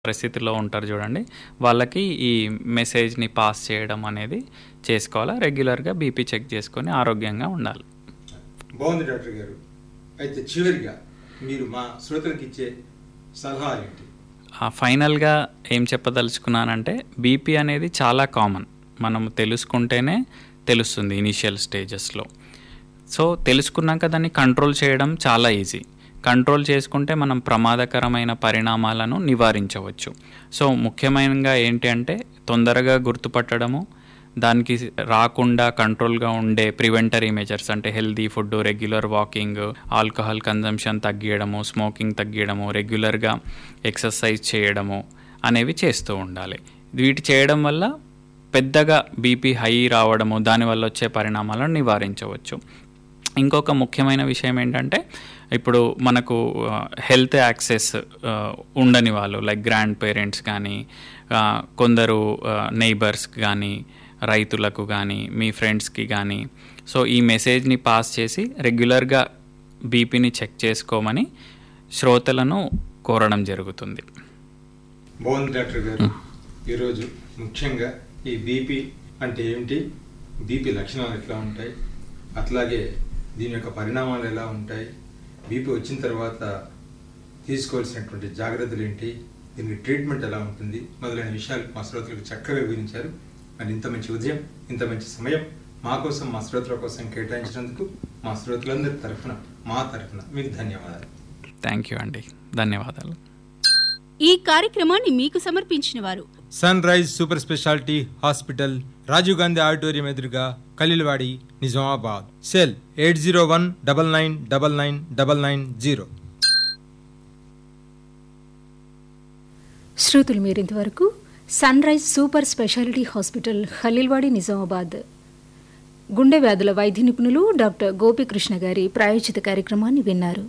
పరిస్థితిలో ఉంటారు చూడండి వాళ్ళకి ఈ మెసేజ్ని పాస్ చేయడం అనేది చేసుకోవాలా రెగ్యులర్గా బీపీ చెక్ చేసుకొని ఆరోగ్యంగా ఉండాలి బాగుంది డాక్టర్ గారు అయితే చివరిగా మీరు మా శ్రోతలకు ఇచ్చే సలహాలు ఏంటి ఆ, ఫైనల్గా ఏం చెప్పదలుచుకున్నానంటే బీపీ అనేది చాలా కామన్ మనం తెలుసుకుంటేనే తెలుస్తుంది ఇనీషియల్ స్టేజెస్లో సో తెలుసుకున్నాక దాన్ని కంట్రోల్ చేయడం చాలా ఈజీ కంట్రోల్ చేసుకుంటే మనం ప్రమాదకరమైన పరిణామాలను నివారించవచ్చు సో ముఖ్యమైనగా ఏంటి అంటే తొందరగా గుర్తుపట్టడము దానికి రాకుండా కంట్రోల్గా ఉండే ప్రివెంటరీ మెజర్స్ అంటే healthy food regular walking alcohol consumption తగ్గియడము స్మోకింగ్ తగ్గియడము రెగ్యులర్గా ఎక్సర్సైజ్ చేయడము అనేవి చేస్తూ ఉండాలి వీటి చేయడం వల్ల పెద్దగా బీపీ హై రావడము దానివల్ల వచ్చే పరిణామాలను నివారించవచ్చు ఇంకొక ముఖ్యమైన విషయం ఏంటంటే ఇప్పుడు మనకు హెల్త్ యాక్సెస్ ఉండని వాళ్ళు లైక్ గ్రాండ్ పేరెంట్స్ కానీ ఆ, కొందరు నైబర్స్ కానీ రైతులకు కానీ మీ ఫ్రెండ్స్కి కానీ సో ఈ మెసేజ్ని పాస్ చేసి రెగ్యులర్గా బీపీని చెక్ చేసుకోమని శ్రోతలను కోరడం జరుగుతుంది బాగుంది డాక్టర్ గారు ఈరోజు ముఖ్యంగా ఈ బీపీ అంటే ఏమిటి బీపీ లక్షణాలు ఎట్లా ఉంటాయి అట్లాగే దీని యొక్క పరిణామాలు ఎలా ఉంటాయి బీపీ వచ్చిన తర్వాత తీసుకోవాల్సినటువంటి జాగ్రత్తలు ఏంటి దీనికి ట్రీట్మెంట్ ఎలా ఉంటుంది మొదలైన విషయాలు మా శ్రోతలకు చక్కగా వివరించారు మరి ఇంత మంచి ఉదయం ఇంత మంచి సమయం మా కోసం మా శ్రోతల కోసం కేటాయించినందుకు మా శ్రోతలందరి తరఫున మా తరఫున మీకు ధన్యవాదాలు థ్యాంక్ యూ అండి ధన్యవాదాలు ఈ కార్యక్రమాన్ని మీకు సమర్పించిన వారు sunrise super speciality hospital Rajiv Gandhi auditorium ఎదురుగా Khaleelwadi Nizamabad cell eight zero one double nine double nine double nine zero శ్రోతలు మీరింతవరకు sunrise super speciality hospital Khaleelwadi Nizamabad గుండె వ్యాధుల వైద్య నిపుణులు డాక్టర్ గోపికృష్ణ గారి ప్రాయోజిత కార్యక్రమాన్ని విన్నారు